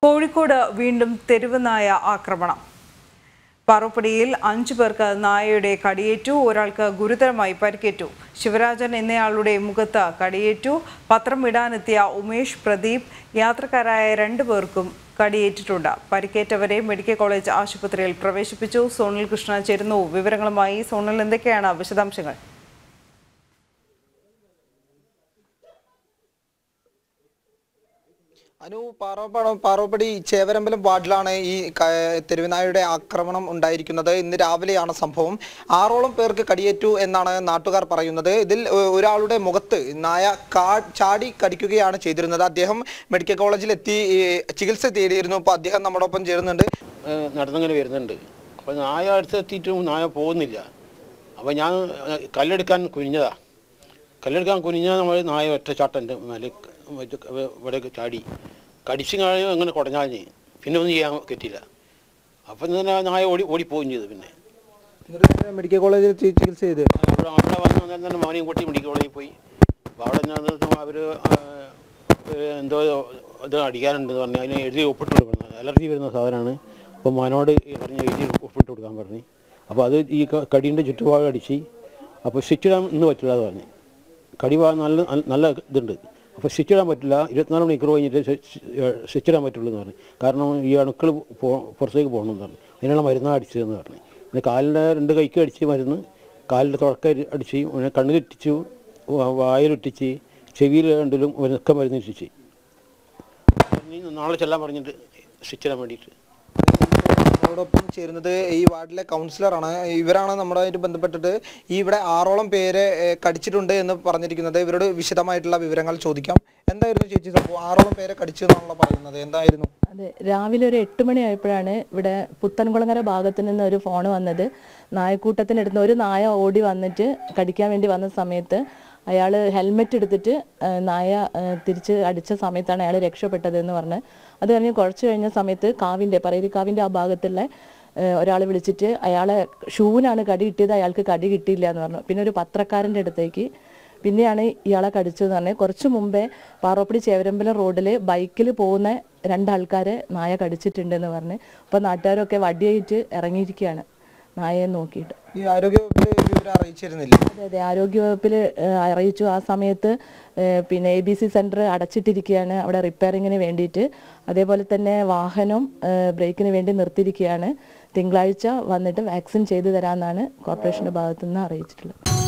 കോഴിക്കോട് വീണ്ടും തെരുവ് നായ ആക്രമണം പാറോപ്പടിയിൽ അഞ്ചു പേർക്ക് നായയുടെ കടിയേറ്റു ഒരാൾക്ക് ഗുരുതരമായി പരിക്കേറ്റു ശിവരാജൻ എന്നയാളുടെ മുഖത്ത് കടിയേറ്റു പത്രം ഇടാനെത്തിയ ഉമേഷ് പ്രദീപ് യാത്രക്കാരായ രണ്ടു പേർക്കും കടിയേറ്റിട്ടുണ്ട് പരിക്കേറ്റവരെ മെഡിക്കൽ കോളേജ് ആശുപത്രിയിൽ പ്രവേശിപ്പിച്ചു സോണൽ കൃഷ്ണ ചേരുന്നു വിവരങ്ങളുമായി സോണൽ എന്തൊക്കെയാണ് വിശദാംശങ്ങൾ അനു പാറോപ്പടം പാറോപ്പടി ചേവരമ്പലം വാർഡിലാണ് ഈ ക- തെരുവുനായയുടെ ആക്രമണം ഉണ്ടായിരിക്കുന്നത് ഇന്ന് രാവിലെയാണ് സംഭവം ആറോളം പേർക്ക് കടിയേറ്റു എന്നാണ് നാട്ടുകാർ പറയുന്നത് ഇതിൽ ഒ- ഒരാളുടെ മുഖത്ത് നായ കാ ചാടി കടിക്കുകയാണ് ചെയ്തിരുന്നത് അദ്ദേഹം മെഡിക്കൽ കോളേജിൽ എത്തി ഈ, ചികിത്സ തേടിയിരുന്നു അപ്പോൾ അദ്ദേഹം നമ്മോടൊപ്പം ചേരുന്നുണ്ട് ഏഹ് നടന്നിങ്ങനെ വരുന്നുണ്ട് അപ്പോൾ നായ അടുത്ത് എത്തിയിട്ടും നായ പോകുന്നില്ല അപ്പോൾ ഞാൻ ഏഹ് കല്ലെടുക്കാൻ കുനിഞ്ഞതാ കല്ലെടുക്കാൻ കുനിഞ്ഞാൽ നമ്മൾ നായ ഒറ്റച്ചാട്ടൻ്റെ മേലെ മറ്റേ ഇവിടെ ചാടി കടിച്ചു കഴിഞ്ഞ് അങ്ങനെ കുടഞ്ഞാഞ്ഞ് പിന്നെ ഒന്നും ചെയ്യാൻ പറ്റില്ല അപ്പം തന്നെ നായ ഓടി ഓടിപ്പോവുകയും ചെയ്തു പിന്നെ എന്നിട്ട് മെഡിക്കൽ കോളേജിൽ ചി- ചികിത്സ ചെയ്ത് അവിടെ അവിടെ വന്ന് അന്നേരം തന്നെ മോനെയും കൂട്ടി മെഡിക്കൽ കോളേജിൽ പോയി അപ്പോൾ അവിടെ നിന്ന് അവർ എന്തോ ഇത് അടിക്കാനുണ്ട് പറഞ്ഞ് അതിന് എഴുതി ഒപ്പിട്ട് കൊടുക്കണം അലർജി വരുന്ന സാധനമാണ് അപ്പോൾ മോനോട് ഈ പറഞ്ഞ് എഴുതി ഒപ്പിട്ട് കൊടുക്കാൻ പറഞ്ഞു അപ്പോൾ അത് ഈ ക- കടീൻ്റെ ചുറ്റുപാട് അടിച്ച് അപ്പോൾ സ്റ്റിച്ച് ഇടാൻ ഇന്ന് പറ്റില്ല എന്ന് പറഞ്ഞു കടി വാ- നല്ല നല്ല ഇതുണ്ട് അപ്പോൾ സ്റ്റിച്ച് ഇടാൻ പറ്റില്ല ഇരുപത്തിനാല് മണിക്കൂർ കഴിഞ്ഞിട്ട് സ്റ്റിച്ച് ഇടാൻ പറ്റുള്ളൂ എന്ന് പറഞ്ഞു കാരണം ഈ അണുക്കൾ പോ പുറത്തേക്ക് പോകണമെന്ന് പറഞ്ഞു അതിനുള്ള മരുന്നാണ് അടിച്ചതെന്ന് പറഞ്ഞു പിന്നെ കാലിൻ്റെ രണ്ട് കൈക്ക് അടിച്ച് മരുന്ന് കാലിൻ്റെ തുടക്കം അടിച്ച് പിന്നെ കണ്ണ് തെറ്റിച്ചു വാ- വായിലൊട്ടിച്ച് ചെവിയിൽ രണ്ടിലും ഒക്കെ മരുന്ന് ഇട്ടിച്ച് നീ നാളെ ചെല്ലാൻ പറഞ്ഞിട്ട് സ്റ്റിച്ച് ഇടാൻ വേണ്ടിയിട്ട് നമ്മളോടൊപ്പം ചേരുന്നത് ഈ വാർഡിലെ കൗൺസിലറാണ് ഇവരാണ് നമ്മുമായിട്ട് ബന്ധപ്പെട്ടിട്ട് ഈ ഇവിടെ ആറോളം പേരെ ഏഹ്, കടിച്ചിട്ടുണ്ട് എന്ന് പറഞ്ഞിരിക്കുന്നത് ഇവരോട് വിശദമായിട്ടുള്ള വിവരങ്ങൾ ചോദിക്കാം എന്തായിരുന്നു ചേച്ചി സംഭവം ആറോളം പേരെ കടിച്ചു എന്നാണല്ലോ പറയുന്നത് എന്തായിരുന്നു അതെ രാവിലെ ഒരു എട്ട് മണിയായപ്പോഴാണ് ഇവിടെ പുത്തൻകുളങ്ങര ഭാഗത്ത് നിന്ന് ഒരു ഫോൺ വന്നത് നായക്കൂട്ടത്തിനടുത്ത് ഒരു നായ ഓടി വന്നിട്ട് കടിക്കാൻ വേണ്ടി വന്ന സമയത്ത് അയാൾ ഹെൽമെറ്റ് എടുത്തിട്ട് ആ, നായ ആ, തിരിച്ച് അടിച്ച സമയത്താണ് അയാൾ രക്ഷപ്പെട്ടത് എന്ന് പറഞ്ഞ് അത് കഴിഞ്ഞ് കുറച്ച് കഴിഞ്ഞ സമയത്ത് കാവിൻ്റെ പറയിരിക്കാവിൻ്റെ ആ ഭാഗത്തുള്ള ഒരാൾ വിളിച്ചിട്ട് അയാളെ ഷൂവിനാണ് കടി കിട്ടിയത് അയാൾക്ക് കടി കിട്ടിയില്ല എന്ന് പറഞ്ഞു പിന്നെ ഒരു പത്രക്കാരൻ്റെ അടുത്തേക്ക് പിന്നെയാണ് ഇയാളെ കടിച്ചതെന്ന് പറഞ്ഞാൽ കുറച്ച് മുമ്പേ പാറോപ്പടി ചേവരമ്പലം റോഡിൽ ബൈക്കിൽ പോകുന്ന രണ്ടാൾക്കാരെ നായ കടിച്ചിട്ടുണ്ടെന്ന് പറഞ്ഞ് അപ്പോൾ നാട്ടുകാരൊക്കെ വടിയായിട്ട് ഇറങ്ങിയിരിക്കുകയാണ് നായയെ നോക്കിയിട്ട് ഈ ആരോഗ്യ വകുപ്പിൽ വിവരം അറിയിച്ചിരുന്നില്ല അതെ അതെ ആരോഗ്യവകുപ്പിൽ അറിയിച്ചു ആ സമയത്ത് ഏഹ്, പിന്നെ എ ബി സി സെൻറ്റർ അടച്ചിട്ടിരിക്കുകയാണ് അവിടെ റിപ്പയറിങ്ങിന് വേണ്ടിയിട്ട് അതേപോലെ തന്നെ വാഹനം ഏഹ്, ബ്രേക്കിന് വേണ്ടി നിർത്തിയിരിക്കുകയാണ് തിങ്കളാഴ്ച വന്നിട്ട് വാക്സിൻ ചെയ്തു തരാമെന്നാണ് കോർപ്പറേഷൻ്റെ ഭാഗത്തു നിന്ന് അറിയിച്ചിട്ടുള്ളത്